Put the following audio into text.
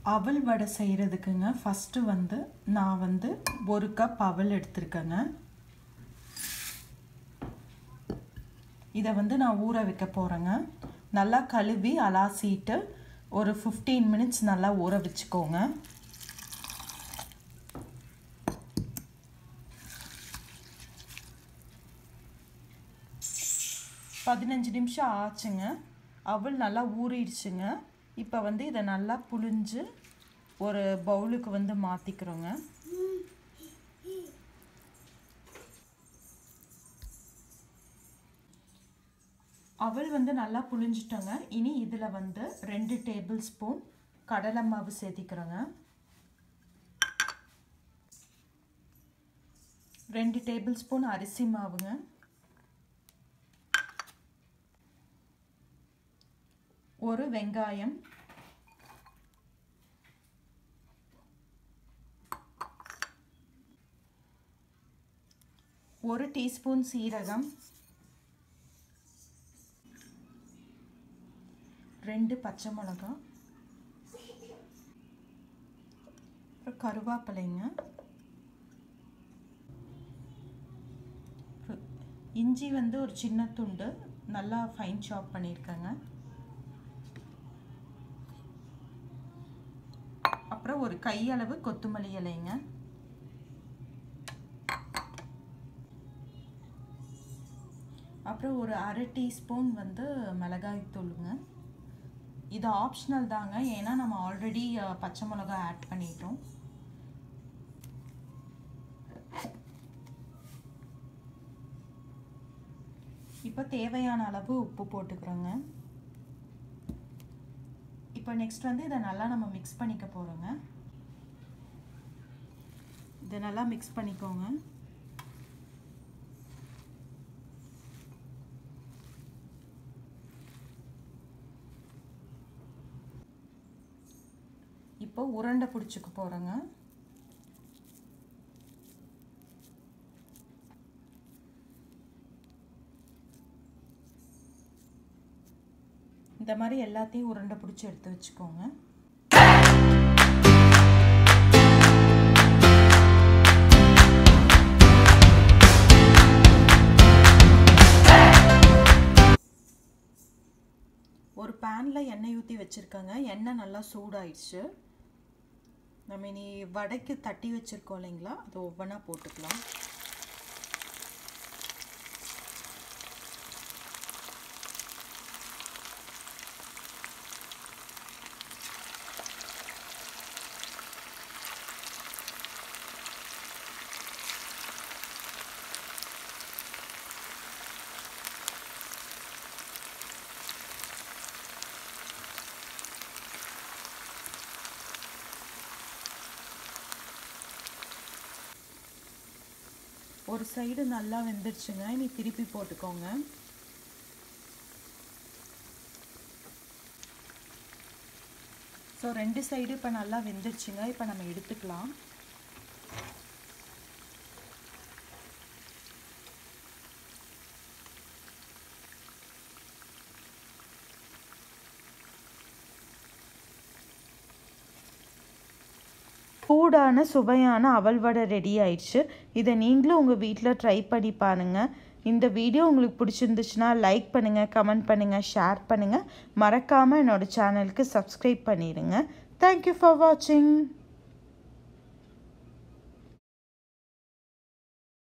அவல் வடை செய்கிறதுக்குங்க ஃபஸ்ட்டு வந்து நான் வந்து ஒரு கப் அவல் எடுத்திருக்கேங்க இதை வந்து நான் ஊற வைக்க போகிறேங்க நல்லா கழுவி அலாசிட்டு ஒரு ஃபிஃப்டீன் மினிட்ஸ் நல்லா ஊற வச்சுக்கோங்க பதினஞ்சு நிமிஷம் ஆச்சுங்க அவள் நல்லா ஊறிடுச்சுங்க இப்போ வந்து இதை நல்லா புழிஞ்சு ஒரு பவுலுக்கு வந்து மாற்றிக்கிறோங்க அவள் வந்து நல்லா புழிஞ்சிட்டோங்க இனி இதில் வந்து ரெண்டு டேபிள் ஸ்பூன் கடலை மாவு சேர்த்திக்கிறோங்க ரெண்டு டேபிள் ஸ்பூன் அரிசி மாவுங்க ஒரு வெங்காயம் ஒரு டீஸ்பூன் சீரகம் ரெண்டு பச்சை மிளகா அப்புறம் கருவேப்பிலைங்க இஞ்சி வந்து ஒரு சின்ன துண்டு நல்லா ஃபைன் சாப் பண்ணியிருக்கேங்க அப்புறம் ஒரு கையளவு கொத்தமல்லி இலைங்க அப்புறம் ஒரு அரை டீஸ்பூன் வந்து மிளகாய் தூளுங்க இது ஆப்ஷனல் தாங்க ஏன்னா நம்ம ஆல்ரெடி பச்சை மிளகா ஆட் பண்ணிட்டோம் இப்போ தேவையான அளவு உப்பு போட்டுக்கிறோங்க இப்போ நெக்ஸ்ட் வந்து இதை நல்லா நம்ம மிக்ஸ் பண்ணிக்க போகிறோங்க இதை நல்லா மிக்ஸ் பண்ணிக்கோங்க இப்போ உருண்டை பிடிச்சிக்க போகிறோங்க இந்த மாதிரி எல்லாத்தையும் உருண்டை பிடிச்சி எடுத்து வச்சுக்கோங்க ஒரு பேனில் எண்ணெய் ஊற்றி வச்சுருக்கேங்க எண்ணெய் நல்லா சூடாயிடுச்சு நம்ம இனி வடைக்கு தட்டி வச்சுருக்கோம் இல்லைங்களா அதை ஒவ்வொன்றா போட்டுக்கலாம் ஒரு சைடு நல்லா வெந்துருச்சுங்க இனி திருப்பி போட்டுக்கோங்க ஸோ ரெண்டு சைடு இப்போ நல்லா வெந்துருச்சுங்க இப்போ நம்ம எடுத்துக்கலாம் சூடான சுவையான அவல் வடை ரெடி ஆயிடுச்சு இதை நீங்களும் உங்கள் வீட்டில் ட்ரை பண்ணி பாருங்கள் இந்த வீடியோ உங்களுக்கு பிடிச்சிருந்துச்சுன்னா லைக் பண்ணுங்கள் கமெண்ட் பண்ணுங்கள் ஷேர் பண்ணுங்கள் மறக்காமல் என்னோடய சேனலுக்கு சப்ஸ்கிரைப் பண்ணிடுங்க தேங்க்யூ ஃபார் வாட்சிங்